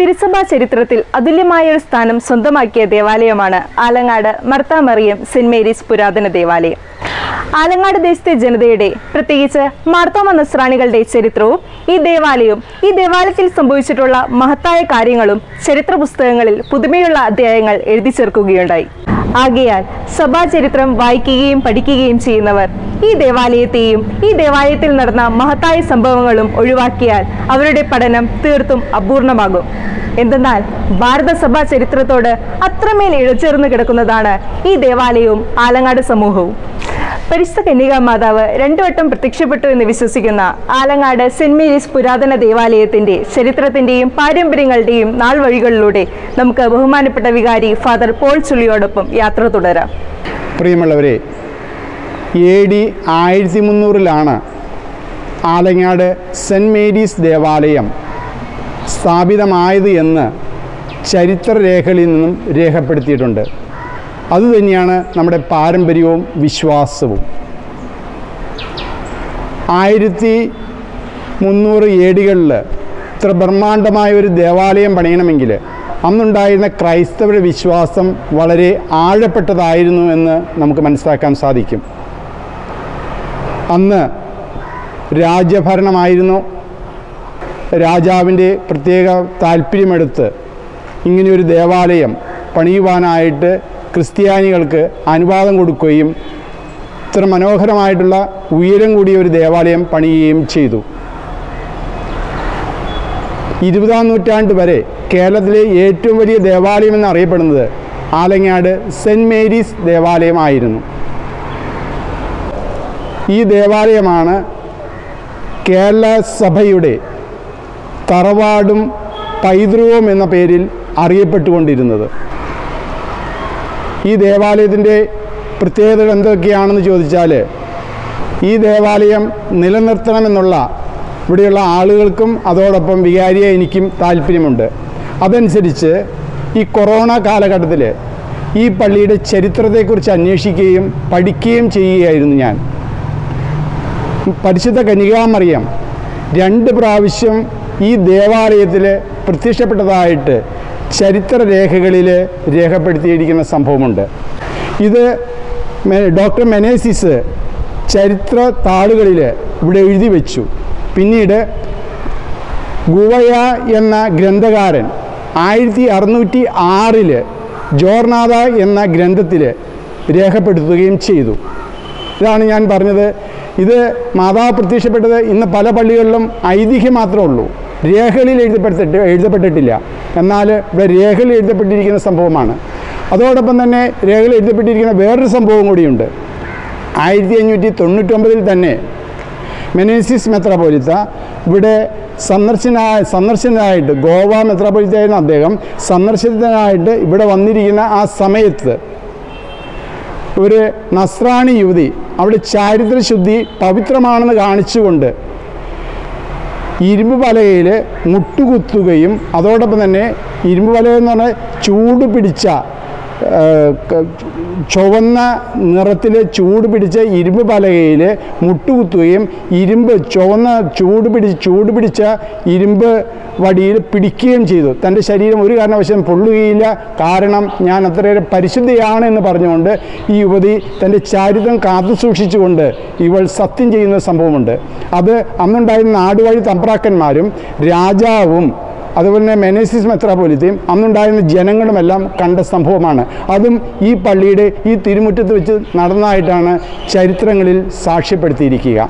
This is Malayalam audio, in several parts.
തിരുസഭാ ചരിത്രത്തിൽ അതുല്യമായ ഒരു സ്ഥാനം സ്വന്തമാക്കിയ ദേവാലയമാണ് ആലങ്ങാട് മർത്താ മറിയം സെന്റ് മേരീസ് പുരാതന ദേവാലയം ആലങ്ങാട് ദേശത്തെ ജനതയുടെ പ്രത്യേകിച്ച് മാർത്തോമ നസ്രാണികളുടെ ചരിത്രവും ഈ ദേവാലയവും ഈ ദേവാലയത്തിൽ സംഭവിച്ചിട്ടുള്ള മഹത്തായ കാര്യങ്ങളും ചരിത്ര പുസ്തകങ്ങളിൽ പുതുമയുള്ള അധ്യായങ്ങൾ എഴുതി ചേർക്കുകയുണ്ടായി ആകയാൽ സഭാചരിത്രം വായിക്കുകയും പഠിക്കുകയും ചെയ്യുന്നവർ ഈ ദേവാലയത്തെയും ഈ ദേവാലയത്തിൽ നടന്ന മഹത്തായ സംഭവങ്ങളും ഒഴിവാക്കിയാൽ അവരുടെ പഠനം തീർത്തും അപൂർണമാകും എന്തെന്നാൽ ഭാരതസഭാ ചരിത്രത്തോട് അത്രമേൽ ഇഴചേർന്ന് കിടക്കുന്നതാണ് ഈ ദേവാലയവും ആലങ്ങാട് സമൂഹവും പരിശുദ്ധ കന്യകാ മാതാവ് രണ്ടു വട്ടം പ്രത്യക്ഷപ്പെട്ടു എന്ന് വിശ്വസിക്കുന്ന ആലങ്ങാട് സെന്റ് മേരീസ് പുരാതന ദേവാലയത്തിന്റെ ചരിത്രത്തിന്റെയും പാരമ്പര്യങ്ങളുടെയും നാൾ വഴികളിലൂടെ നമുക്ക് ബഹുമാനപ്പെട്ട വികാരി ഫാദർ പോൾ ചുള്ളിയോടൊപ്പം യാത്ര തുടരാം പ്രിയമുള്ളവരെ എ ഡി ആയിരത്തി മുന്നൂറിലാണ് ആലങ്ങാട് സെൻറ്റ് മേരീസ് ദേവാലയം സ്ഥാപിതമായത് എന്ന് ചരിത്രരേഖകളിൽ നിന്നും രേഖപ്പെടുത്തിയിട്ടുണ്ട് അതുതന്നെയാണ് നമ്മുടെ പാരമ്പര്യവും വിശ്വാസവും ആയിരത്തി മുന്നൂറ് ഏടികളിൽ ഇത്ര ബ്രഹ്മാണ്ഡമായ ഒരു ദേവാലയം പണിയണമെങ്കിൽ അന്നുണ്ടായിരുന്ന ക്രൈസ്തവരുടെ വിശ്വാസം വളരെ ആഴപ്പെട്ടതായിരുന്നു എന്ന് നമുക്ക് മനസ്സിലാക്കാൻ സാധിക്കും അന്ന് രാജ്യഭരണമായിരുന്നു രാജാവിൻ്റെ പ്രത്യേക താല്പര്യമെടുത്ത് ഇങ്ങനെയൊരു ദേവാലയം പണിയുവാനായിട്ട് ക്രിസ്ത്യാനികൾക്ക് അനുവാദം കൊടുക്കുകയും ഇത്ര മനോഹരമായിട്ടുള്ള ഉയരം കൂടിയ ഒരു ദേവാലയം പണിയുകയും ചെയ്തു ഇരുപതാം നൂറ്റാണ്ട് വരെ കേരളത്തിലെ ഏറ്റവും വലിയ ദേവാലയം എന്നറിയപ്പെടുന്നത് ആലങ്ങാട് സെൻറ്റ് മേരീസ് ദേവാലയമായിരുന്നു ഈ ദേവാലയമാണ് കേരള സഭയുടെ തറവാടും പൈതൃകവും എന്ന പേരിൽ അറിയപ്പെട്ടുകൊണ്ടിരുന്നത് ഈ ദേവാലയത്തിൻ്റെ പ്രത്യേകതകൾ എന്തൊക്കെയാണെന്ന് ചോദിച്ചാൽ ഈ ദേവാലയം നിലനിർത്തണമെന്നുള്ള ഇവിടെയുള്ള ആളുകൾക്കും അതോടൊപ്പം വികാരിയെ എനിക്കും താല്പര്യമുണ്ട് അതനുസരിച്ച് ഈ കൊറോണ കാലഘട്ടത്തിൽ ഈ പള്ളിയുടെ ചരിത്രത്തെക്കുറിച്ച് അന്വേഷിക്കുകയും പഠിക്കുകയും ചെയ്യുകയായിരുന്നു ഞാൻ പരിശുദ്ധ കന്യകാമറിയം രണ്ട് പ്രാവശ്യം ഈ ദേവാലയത്തിൽ പ്രത്യക്ഷപ്പെട്ടതായിട്ട് ചരിത്രരേഖകളിൽ രേഖപ്പെടുത്തിയിരിക്കുന്ന സംഭവമുണ്ട് ഇത് മെ- ഡോക്ടർ മെനേസിസ് ചരിത്ര താളുകളിൽ ഇവിടെ എഴുതി വെച്ചു പിന്നീട് ഗുവയ എന്ന ഗ്രന്ഥകാരൻ ആയിരത്തി അറുന്നൂറ്റി ആറിൽ ജോർനാഥ എന്ന ഗ്രന്ഥത്തിൽ രേഖപ്പെടുത്തുകയും ചെയ്തു ഇതാണ് ഞാൻ പറഞ്ഞത് ഇത് മാതാവ് പ്രത്യക്ഷപ്പെട്ടത് ഇന്ന് പല പള്ളികളിലും ഐതിഹ്യം മാത്രമേ ഉള്ളൂ രേഖകളിൽ എഴുതപ്പെട്ടിട്ട് എഴുതപ്പെട്ടിട്ടില്ല എന്നാൽ ഇവിടെ രേഖകളിൽ എഴുതപ്പെട്ടിരിക്കുന്ന സംഭവമാണ് അതോടൊപ്പം തന്നെ രേഖകളിൽ എഴുതപ്പെട്ടിരിക്കുന്ന വേറൊരു സംഭവം കൂടിയുണ്ട് ആയിരത്തി അഞ്ഞൂറ്റി തൊണ്ണൂറ്റൊമ്പതിൽ തന്നെ മെനേസിസ് മെത്രാപോലിത്ത ഇവിടെ സന്ദർശന സന്ദർശനായിട്ട് ഗോവ മെത്രാപോലിത്ത ആയിരുന്ന അദ്ദേഹം സന്ദർശനത്തിനായിട്ട് ഇവിടെ വന്നിരിക്കുന്ന ആ സമയത്ത് ഒരു നസ്രാണി യുവതി അവിടെ ചാരിത്രശുദ്ധി പവിത്രമാണെന്ന് കാണിച്ചുകൊണ്ട് ഇരുമ്പ് പലകയിൽ മുട്ടുകുത്തുകയും അതോടൊപ്പം തന്നെ ഇരുമ്പ് പലക എന്ന് പറഞ്ഞാൽ ചൂട് പിടിച്ച ആ, ക- ചുവന്ന നിറത്തിൽ ചൂട് പിടിച്ച ഇരുമ്പ് പലകയിൽ മുട്ടുകുത്തുകയും ഇരുമ്പ് ചുവന്ന ചൂട് പിടിച്ച് ചൂട് പിടിച്ച ഇരുമ്പ് വടിയിൽ പിടിക്കുകയും ചെയ്തു തൻ്റെ ശരീരം ഒരു കാരണവശാലും പൊള്ളുകയില്ല കാരണം ഞാൻ അത്രയേറെ പരിശുദ്ധയാണ് എന്ന് പറഞ്ഞുകൊണ്ട് ഈ യുവതി തൻ്റെ ചാരിത്രം കാത്തു സൂക്ഷിച്ചുകൊണ്ട് ഇവൾ സത്യം ചെയ്യുന്ന സംഭവമുണ്ട് അത് അന്നുണ്ടായിരുന്ന നാടുവാഴി തമ്പ്രാക്കന്മാരും രാജാവും അതുപോലെ തന്നെ മെനേസിസ് മെത്രാപോലിത്തയും അന്നുണ്ടായിരുന്ന ജനങ്ങളുമെല്ലാം കണ്ട സംഭവമാണ് അതും ഈ പള്ളിയുടെ ഈ തിരുമുറ്റത്ത് വെച്ച് നടന്നതായിട്ടാണ് ചരിത്രങ്ങളിൽ സാക്ഷ്യപ്പെടുത്തിയിരിക്കുക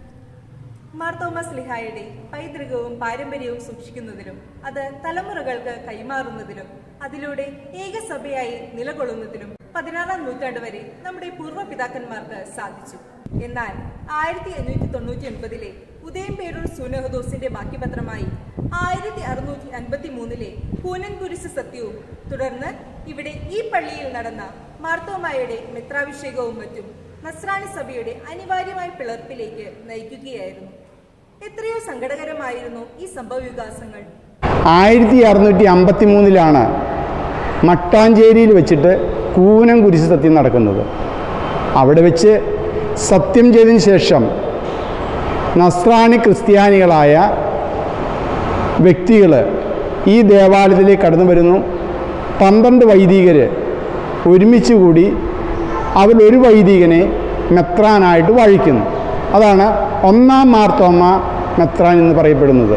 മാർ തോമസ് ലിഹായുടെ പൈതൃകവും പാരമ്പര്യവും സൂക്ഷിക്കുന്നതിലും അത് തലമുറകൾക്ക് കൈമാറുന്നതിലും അതിലൂടെ ഏകസഭയായി നിലകൊള്ളുന്നതിലും പതിനാറാം നൂറ്റാണ്ട് വരെ നമ്മുടെ പൂർവ്വ പിതാക്കന്മാർക്ക് സാധിച്ചു എന്നാൽ ആയിരത്തി അഞ്ഞൂറ്റി തൊണ്ണൂറ്റി ഒൻപതിലെ ഉദയംപേരൂർ സൂനഹദോസിന്റെ ബാക്കിപത്രമായി ആയിരത്തി അറുന്നൂറ്റി അൻപത്തി മൂന്നിലെ പൂനൻ കുരിശ് സത്യവും തുടർന്ന് ഇവിടെ ഈ പള്ളിയിൽ നടന്ന മാർത്തോമായുടെ മെത്രാഭിഷേകവും മറ്റും നസ്രാണി സഭയുടെ അനിവാര്യമായ പിളർപ്പിലേക്ക് നയിക്കുകയായിരുന്നു എത്രയോ സങ്കടകരമായിരുന്നു ഈ സംഭവവികാസങ്ങൾ ആയിരത്തി അറുന്നൂറ്റി അമ്പത്തി മൂന്നിലാണ് മട്ടാഞ്ചേരിയിൽ വെച്ചിട്ട് കൂനം കുരിശ് സത്യം നടക്കുന്നത് അവിടെ വെച്ച് സത്യം ചെയ്തതിന് ശേഷം നസ്രാണി ക്രിസ്ത്യാനികളായ വ്യക്തികൾ ഈ ദേവാലയത്തിലേക്ക് കടന്നു വരുന്നു പന്ത്രണ്ട് വൈദികർ ഒരുമിച്ച് കൂടി അതിലൊരു വൈദികനെ മെത്രാനായിട്ട് വാഴിക്കുന്നു അതാണ് ഒന്നാം മാർത്തോമ്മ മെത്രാൻ എന്ന് പറയപ്പെടുന്നത്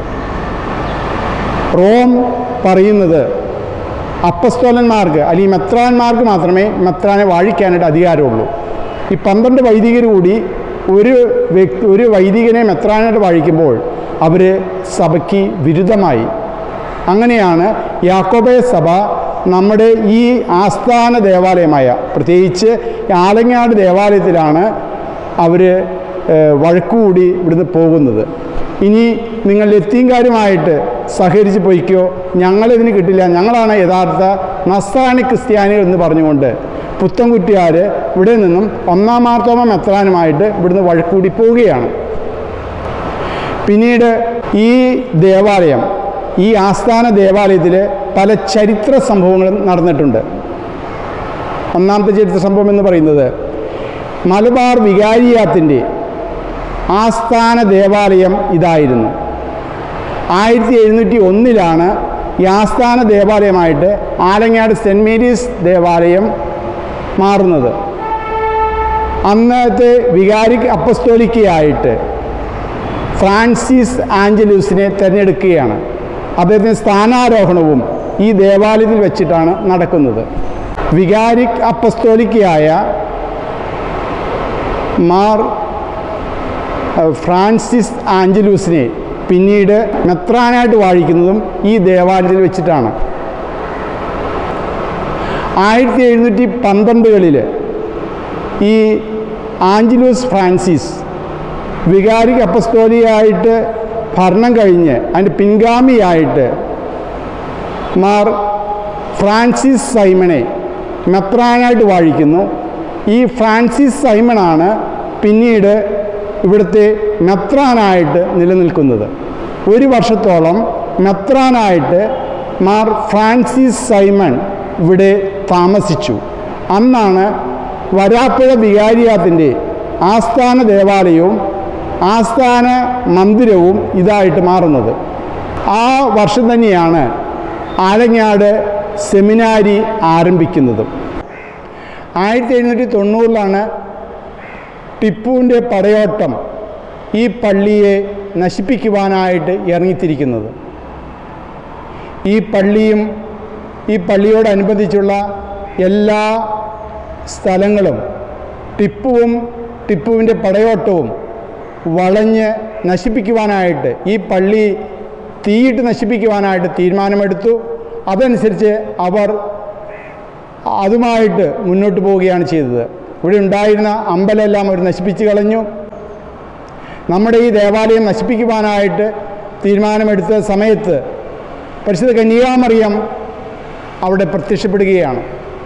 റോം പറയുന്നത് അപ്പസ്തോലന്മാർക്ക് അല്ലെങ്കിൽ മെത്രാന്മാർക്ക് മാത്രമേ മെത്രാനെ വാഴിക്കാനായിട്ട് അധികാരമുള്ളൂ ഈ പന്ത്രണ്ട് വൈദികർ കൂടി ഒരു വ്യക്തി ഒരു വൈദികനെ മെത്രാനായിട്ട് വാഴിക്കുമ്പോൾ അവർ സഭയ്ക്ക് വിരുദ്ധമായി അങ്ങനെയാണ് യാക്കോബയ സഭ നമ്മുടെ ഈ ആസ്ഥാന ദേവാലയമായ പ്രത്യേകിച്ച് ആലങ്ങാട് ദേവാലയത്തിലാണ് അവർ വഴക്കുകൂടി ഇവിടുന്ന് പോകുന്നത് ഇനി നിങ്ങൾ ലത്തീൻകാരുമായിട്ട് സഹകരിച്ച് പോയിക്കോ ഞങ്ങളിതിന് കിട്ടില്ല ഞങ്ങളാണ് യഥാർത്ഥ നസ്രാണി ക്രിസ്ത്യാനികൾ എന്ന് പറഞ്ഞുകൊണ്ട് പുത്തൻകുറ്റിയാർ ഇവിടെ നിന്നും ഒന്നാം മാർത്തോമ മെത്രാനുമായിട്ട് ഇവിടുന്ന് വഴക്കൂടി പോവുകയാണ് പിന്നീട് ഈ ദേവാലയം ഈ ആസ്ഥാന ദേവാലയത്തിൽ പല ചരിത്ര സംഭവങ്ങളും നടന്നിട്ടുണ്ട് ഒന്നാമത്തെ ചരിത്ര സംഭവം എന്ന് പറയുന്നത് മലബാർ വികാരിയാത്തിൻ്റെ ആസ്ഥാന ദേവാലയം ഇതായിരുന്നു ആയിരത്തി എഴുന്നൂറ്റി ഒന്നിലാണ് ഈ ആസ്ഥാന ദേവാലയമായിട്ട് ആലങ്ങാട് സെൻറ്റ് മേരീസ് ദേവാലയം മാറുന്നത് അന്നത്തെ വികാരി അപ്പസ്തോലിക്കയായിട്ട് ഫ്രാൻസിസ് ആഞ്ചലൂസിനെ തിരഞ്ഞെടുക്കുകയാണ് അദ്ദേഹത്തിന് സ്ഥാനാരോഹണവും ഈ ദേവാലയത്തിൽ വെച്ചിട്ടാണ് നടക്കുന്നത് വികാരിക് അപ്പസ്തോലിക്കയായ മാർ അഹ് ഫ്രാൻസിസ് ആഞ്ചലൂസിനെ പിന്നീട് മെത്രാനായിട്ട് വാഴിക്കുന്നതും ഈ ദേവാലയത്തിൽ വെച്ചിട്ടാണ് ആയിരത്തി എഴുന്നൂറ്റി പന്ത്രണ്ടുകളിൽ ഈ ആഞ്ചലൂസ് ഫ്രാൻസിസ് വികാരിക് അപ്പസ്തോലിയായിട്ട് ഭരണം കഴിഞ്ഞ് അതിൻ്റെ പിൻഗാമിയായിട്ട് മാർ ഫ്രാൻസിസ് സൈമണെ മെത്രാനായിട്ട് വാഴിക്കുന്നു ഈ ഫ്രാൻസിസ് സൈമണാണ് പിന്നീട് ഇവിടുത്തെ മെത്രാനായിട്ട് നിലനിൽക്കുന്നത് ഒരു വർഷത്തോളം മെത്രാനായിട്ട് മാർ ഫ്രാൻസിസ് സൈമൺ ഇവിടെ താമസിച്ചു അന്നാണ് വരാപ്പുഴ വികാരിയാത്തിൻ്റെ ആസ്ഥാന ദേവാലയവും ആസ്ഥാന മന്ദിരവും ഇതായിട്ട് മാറുന്നത് ആ വർഷം തന്നെയാണ് ആലങ്ങാട് സെമിനാരി ആരംഭിക്കുന്നതും ആയിരത്തി എഴുന്നൂറ്റി തൊണ്ണൂറിലാണ് ടിപ്പുവിൻ്റെ പടയോട്ടം ഈ പള്ളിയെ നശിപ്പിക്കുവാനായിട്ട് ഇറങ്ങിത്തിരിക്കുന്നത് ഈ പള്ളിയും ഈ പള്ളിയോടനുബന്ധിച്ചുള്ള എല്ലാ സ്ഥലങ്ങളും ടിപ്പുവും ടിപ്പുവിൻ്റെ പടയോട്ടവും വളഞ്ഞ് നശിപ്പിക്കുവാനായിട്ട് ഈ പള്ളി തീയിട്ട് നശിപ്പിക്കുവാനായിട്ട് തീരുമാനമെടുത്തു അതനുസരിച്ച് അവർ അതുമായിട്ട് മുന്നോട്ട് പോവുകയാണ് ചെയ്തത് ഇവിടെ ഉണ്ടായിരുന്ന അമ്പലമെല്ലാം അവർ നശിപ്പിച്ച് കളഞ്ഞു നമ്മുടെ ഈ ദേവാലയം നശിപ്പിക്കുവാനായിട്ട് തീരുമാനമെടുത്ത സമയത്ത് പരിശുദ്ധ കന്യാമറിയം അവിടെ പ്രത്യക്ഷപ്പെടുകയാണ്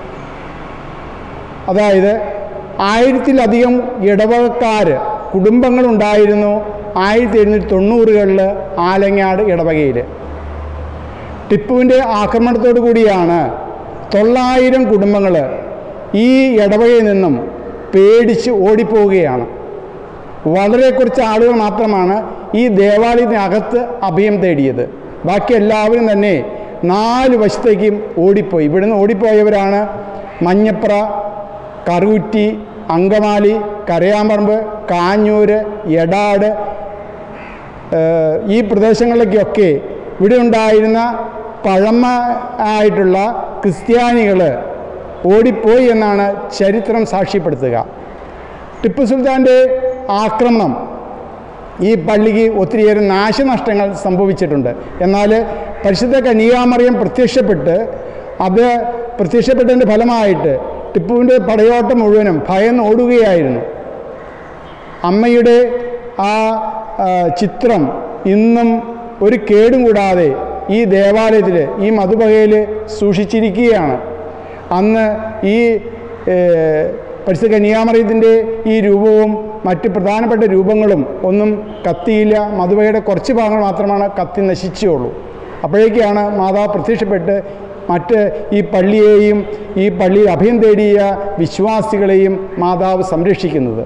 അതായത് ആയിരത്തിലധികം ഇടവകക്കാർ കുടുംബങ്ങളുണ്ടായിരുന്നു ആയിരത്തി എഴുന്നൂറ്റി തൊണ്ണൂറുകളിൽ ആലങ്ങാട് ഇടവകയിൽ ടിപ്പുവിൻ്റെ ആക്രമണത്തോടു കൂടിയാണ് തൊള്ളായിരം കുടുംബങ്ങൾ ഈ ഇടവകയിൽ നിന്നും പേടിച്ച് ഓടിപ്പോവുകയാണ് വളരെ കുറച്ച് ആളുകൾ മാത്രമാണ് ഈ ദേവാലയത്തിനകത്ത് അഭയം തേടിയത് ബാക്കി എല്ലാവരും തന്നെ നാല് വശത്തേക്കും ഓടിപ്പോയി ഇവിടുന്ന് ഓടിപ്പോയവരാണ് മഞ്ഞപ്ര കറുകുറ്റി അങ്കമാലി കരയാമ്പറമ്പ് കാഞ്ഞൂര് എടാട് ഏഹ് ഈ പ്രദേശങ്ങളിലേക്കൊക്കെ ഇവിടെ ഉണ്ടായിരുന്ന പഴമ ആയിട്ടുള്ള ക്രിസ്ത്യാനികൾ ഓടിപ്പോയി എന്നാണ് ചരിത്രം സാക്ഷ്യപ്പെടുത്തുക ടിപ്പു സുൽത്താൻ്റെ ആക്രമണം ഈ പള്ളിക്ക് ഒത്തിരിയേറെ നാശനഷ്ടങ്ങൾ സംഭവിച്ചിട്ടുണ്ട് എന്നാൽ പരിശുദ്ധ കന്യാമറിയം പ്രത്യക്ഷപ്പെട്ട് അത് പ്രത്യക്ഷപ്പെട്ടതിൻ്റെ ഫലമായിട്ട് ടിപ്പുവിൻ്റെ പടയോട്ടം മുഴുവനും ഭയന്ന് ഓടുകയായിരുന്നു അമ്മയുടെ ആ ആ, ചിത്രം ഇന്നും ഒരു കേടും കൂടാതെ ഈ ദേവാലയത്തിൽ ഈ മധുബകയിൽ സൂക്ഷിച്ചിരിക്കുകയാണ് അന്ന് ഈ ഏഹ്, പരിശുദ്ധ കന്യാമറിയത്തിൻ്റെ ഈ രൂപവും മറ്റ് പ്രധാനപ്പെട്ട രൂപങ്ങളും ഒന്നും കത്തിയില്ല മധുബകയുടെ കുറച്ച് ഭാഗങ്ങൾ മാത്രമാണ് കത്തി നശിച്ചുള്ളൂ അപ്പോഴേക്കാണ് മാതാവ് പ്രത്യക്ഷപ്പെട്ട് മറ്റ് ഈ പള്ളിയെയും ഈ പള്ളിയിൽ അഭയം തേടിയ വിശ്വാസികളെയും മാതാവ് സംരക്ഷിക്കുന്നത്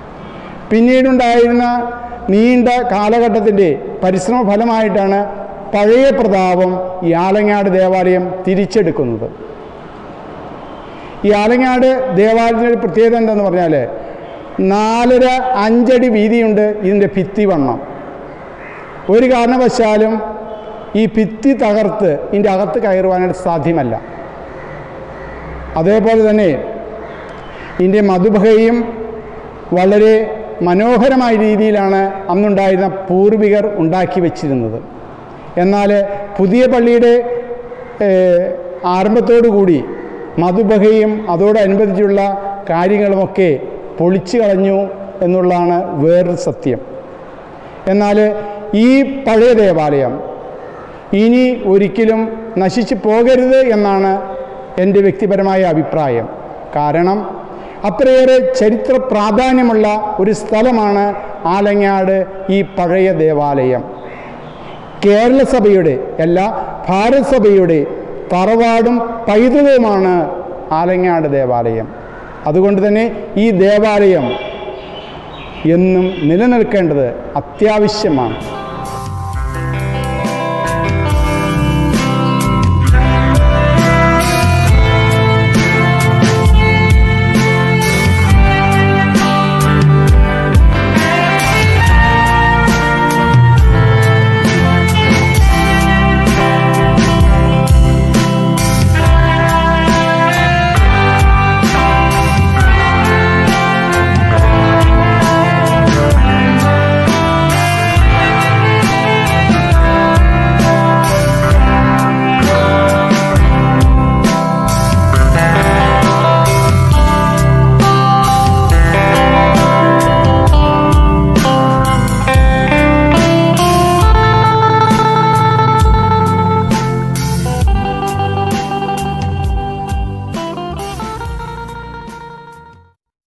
പിന്നീടുണ്ടായിരുന്ന നീണ്ട കാലഘട്ടത്തിൻ്റെ പരിശ്രമ ഫലമായിട്ടാണ് പഴയ പ്രതാപം ഈ ആലങ്ങാട് ദേവാലയം തിരിച്ചെടുക്കുന്നത് ഈ ആലങ്ങാട് ദേവാലയത്തിൻ്റെ ഒരു പ്രത്യേകത എന്താണെന്ന് പറഞ്ഞാൽ നാലര അഞ്ചടി വീതിയുണ്ട് ഇതിൻ്റെ ഭിത്തി വണ്ണം ഒരു കാരണവശാലും ഈ ഭിത്തി തകർത്ത് ഇതിൻ്റെ അകത്ത് കയറുവാനായിട്ട് സാധ്യമല്ല അതേപോലെ തന്നെ ഇതിൻ്റെ മധുബഹയും വളരെ മനോഹരമായ രീതിയിലാണ് അന്നുണ്ടായിരുന്ന പൂർവികർ ഉണ്ടാക്കി വച്ചിരുന്നത് എന്നാൽ പുതിയ പള്ളിയുടെ ഏഹ്, ആരംഭത്തോടുകൂടി മധുബഹയും അതോടനുബന്ധിച്ചുള്ള കാര്യങ്ങളുമൊക്കെ പൊളിച്ചു കളഞ്ഞു എന്നുള്ളതാണ് വേറൊരു സത്യം എന്നാൽ ഈ പഴയ ദേവാലയം ഇനി ഒരിക്കലും നശിച്ചു പോകരുത് എന്നാണ് എൻ്റെ വ്യക്തിപരമായ അഭിപ്രായം കാരണം അത്രയേറെ ചരിത്ര പ്രാധാന്യമുള്ള ഒരു സ്ഥലമാണ് ആലങ്ങാട് ഈ പഴയ ദേവാലയം കേരള സഭയുടെ അല്ല ഭാരത സഭയുടെ തറവാടും പൈതൃകവുമാണ് ആലങ്ങാട് ദേവാലയം അതുകൊണ്ട് തന്നെ ഈ ദേവാലയം എന്നും നിലനിൽക്കേണ്ടത് അത്യാവശ്യമാണ്